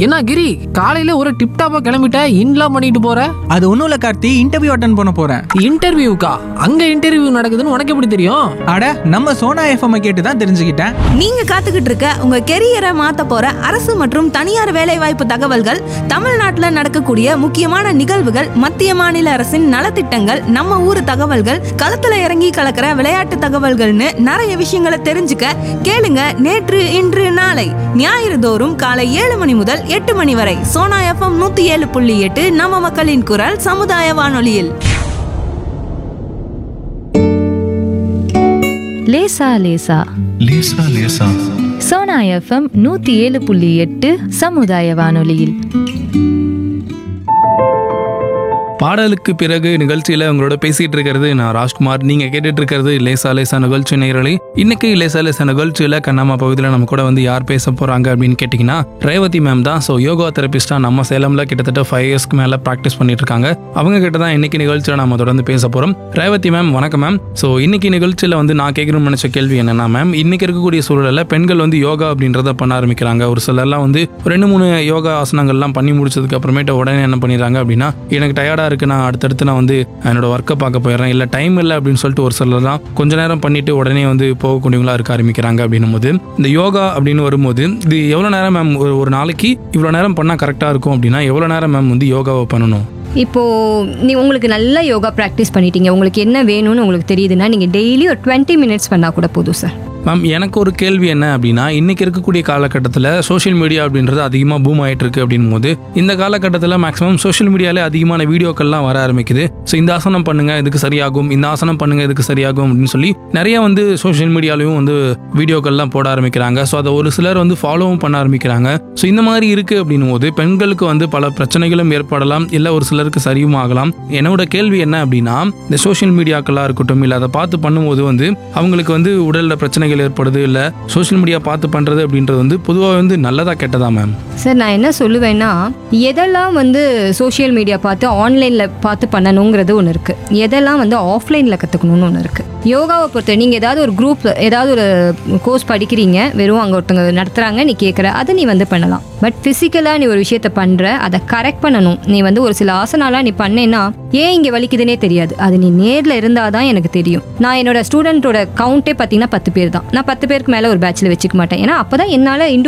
என்ன கிரி காலையில ஒரு டிப்டாப்பா கிளம்பிட்ட இன்லாம் பண்ணிட்டு போற அது ஒன்றும் இல்லை கார்த்தி இன்டர்வியூ அட்டன் பண்ண போகிறேன் இன்டர்வியூக்கா அங்க இன்டர்வியூ நடக்குதுன்னு உனக்கு எப்படி தெரியும் அட நம்ம சோனா எஃப்எம் கேட்டு தான் தெரிஞ்சுக்கிட்டேன் நீங்க காத்துக்கிட்டு இருக்க உங்க கெரியரை மாத்த போற அரசு மற்றும் தனியார் வேலைவாய்ப்பு தகவல்கள் தமிழ்நாட்டுல நடக்கக்கூடிய முக்கியமான நிகழ்வுகள் மத்திய மாநில அரசின் நலத்திட்டங்கள் நம்ம ஊர் தகவல்கள் களத்துல இறங்கி கலக்கிற விளையாட்டு தகவல்கள்னு நிறைய விஷயங்களை தெரிஞ்சுக்க கேளுங்க நேற்று இன்று நாளை ஞாயிறு தோறும் காலை ஏழு மணி முதல் எட்டு மணி வரை சோனா எஃப்எம் நூத்தி ஏழு புள்ளி எட்டு நம்ம மக்களின் குரல் சமுதாய வானொலியில் லேசா லேசா லேசா லேசா சோனா எஃப்எம் நூத்தி ஏழு புள்ளி எட்டு சமுதாய வானொலியில் பாடலுக்கு பிறகு நிகழ்ச்சியில உங்களோட பேசிட்டு இருக்கிறது நான் ராஜ்குமார் நீங்க கேட்டுட்டு இருக்கிறது லேசா லேசா நிகழ்ச்சி நேரலை இன்னைக்கு லேசா லேசா நிகழ்ச்சியில கண்ணம்மா பகுதியில் நம்ம கூட வந்து யார் பேச போறாங்க அப்படின்னு கேட்டிங்கன்னா ரேவதி மேம் தான் ஸோ யோகா தெரபிஸ்டா நம்ம சேலம்ல கிட்டத்தட்ட ஃபைவ் இயர்ஸ்க்கு மேல ப்ராக்டிஸ் பண்ணிட்டு இருக்காங்க அவங்க கிட்ட தான் இன்னைக்கு நிகழ்ச்சியில நம்ம தொடர்ந்து பேச போறோம் ரேவதி மேம் வணக்கம் மேம் ஸோ இன்னைக்கு நிகழ்ச்சியில வந்து நான் கேட்கணும்னு நினைச்ச கேள்வி என்னன்னா மேம் இன்னைக்கு இருக்கக்கூடிய சூழலில் பெண்கள் வந்து யோகா அப்படின்றத பண்ண ஆரம்பிக்கிறாங்க ஒரு சிலர்லாம் வந்து ஒரு ரெண்டு மூணு யோகா ஆசனங்கள்லாம் பண்ணி முடிச்சதுக்கு அப்புறமேட்டு உடனே என்ன பண்ணிடுறாங்க அப்படின்னா எனக்கு டயர்டா இருக்கு நான் அடுத்தடுத்து நான் வந்து என்னோட ஒர்க்கை பார்க்க போயிடுறேன் இல்லை டைம் இல்லை அப்படின்னு சொல்லிட்டு ஒரு சிலர்லாம் கொஞ்ச நேரம் பண்ணிட்டு உடனே வந்து போகக்கூடியவங்களா இருக்க ஆரம்பிக்கிறாங்க அப்படின்னும் போது இந்த யோகா அப்படின்னு வரும்போது இது எவ்வளோ நேரம் மேம் ஒரு ஒரு நாளைக்கு இவ்வளோ நேரம் பண்ணால் கரெக்டாக இருக்கும் அப்படின்னா எவ்வளோ நேரம் மேம் வந்து யோகாவை பண்ணணும் இப்போ நீ உங்களுக்கு நல்ல யோகா ப்ராக்டிஸ் பண்ணிட்டீங்க உங்களுக்கு என்ன வேணும்னு உங்களுக்கு தெரியுதுன்னா நீங்கள் டெய்லி ஒரு டுவெண்ட்டி மினிட்ஸ் பண்ணால் கூட போதும் சார் மேம் எனக்கு ஒரு கேள்வி என்ன அப்படின்னா இன்னைக்கு இருக்கக்கூடிய காலகட்டத்தில் சோஷியல் மீடியா அப்படின்றது அதிகமாக பூம் ஆயிட்டு இருக்கு அப்படின்னும் போது இந்த காலகட்டத்தில் மேக்ஸிமம் சோஷியல் மீடியாலே அதிகமான வீடியோக்கள்லாம் வர ஆரம்பிக்குது ஸோ இந்த ஆசனம் பண்ணுங்க இதுக்கு சரியாகும் இந்த ஆசனம் பண்ணுங்க இதுக்கு சரியாகும் அப்படின்னு சொல்லி நிறைய வந்து சோஷியல் மீடியாலையும் வந்து வீடியோக்கள்லாம் போட ஆரம்பிக்கிறாங்க ஸோ அதை ஒரு சிலர் வந்து ஃபாலோவும் பண்ண ஆரம்பிக்கிறாங்க ஸோ இந்த மாதிரி இருக்கு அப்படின்னும் போது பெண்களுக்கு வந்து பல பிரச்சனைகளும் ஏற்படலாம் இல்லை ஒரு சிலருக்கு சரியும் ஆகலாம் என்னோட கேள்வி என்ன அப்படின்னா இந்த சோஷியல் மீடியாக்களாக இருக்கட்டும் இல்லை அதை பார்த்து பண்ணும்போது வந்து அவங்களுக்கு வந்து உடலில் பிரச்சனைகள் ஏற்படுது இல்லை சோஷியல் மீடியா பார்த்து பண்ணுறது அப்படின்றது வந்து பொதுவாக வந்து நல்லதா கெட்டதா மேம் சார் நான் என்ன சொல்லுவேன்னா எதெல்லாம் வந்து சோஷியல் மீடியா பார்த்து ஆன்லைனில் பார்த்து பண்ணணுங்கிறது ஒன்று இருக்குது எதெல்லாம் வந்து ஆஃப்லைனில் கற்றுக்கணும்னு ஒன்று இருக்குது யோகாவை பொறுத்த நீங்கள் ஏதாவது ஒரு குரூப் ஏதாவது ஒரு கோர்ஸ் படிக்கிறீங்க வெறும் அங்கே ஒருத்தவங்க நடத்துகிறாங்க நீ கேட்குற அதை நீ வந்து பண்ணலாம் பட் ஃபிசிக்கலாக நீ ஒரு விஷயத்த பண்ணுற அதை கரெக்ட் பண்ணணும் நீ வந்து ஒரு சில ஆசனாலாம் நீ பண்ணேன்னா ஏன் இங்கே வலிக்குதுன்னே தெரியாது அது நீ நேரில் இருந்தால் தான் எனக்கு தெரியும் நான் என்னோட ஸ்டூடெண்ட்டோட கவுண்டே பார்த்தீங்கன்னா பத்து பேர் தான் நான் பத்து பேருக்கு மேலே ஒரு பேட்சில் வச்சுக்க மாட்டேன் ஏன்னா அப்போ தான் என்னால்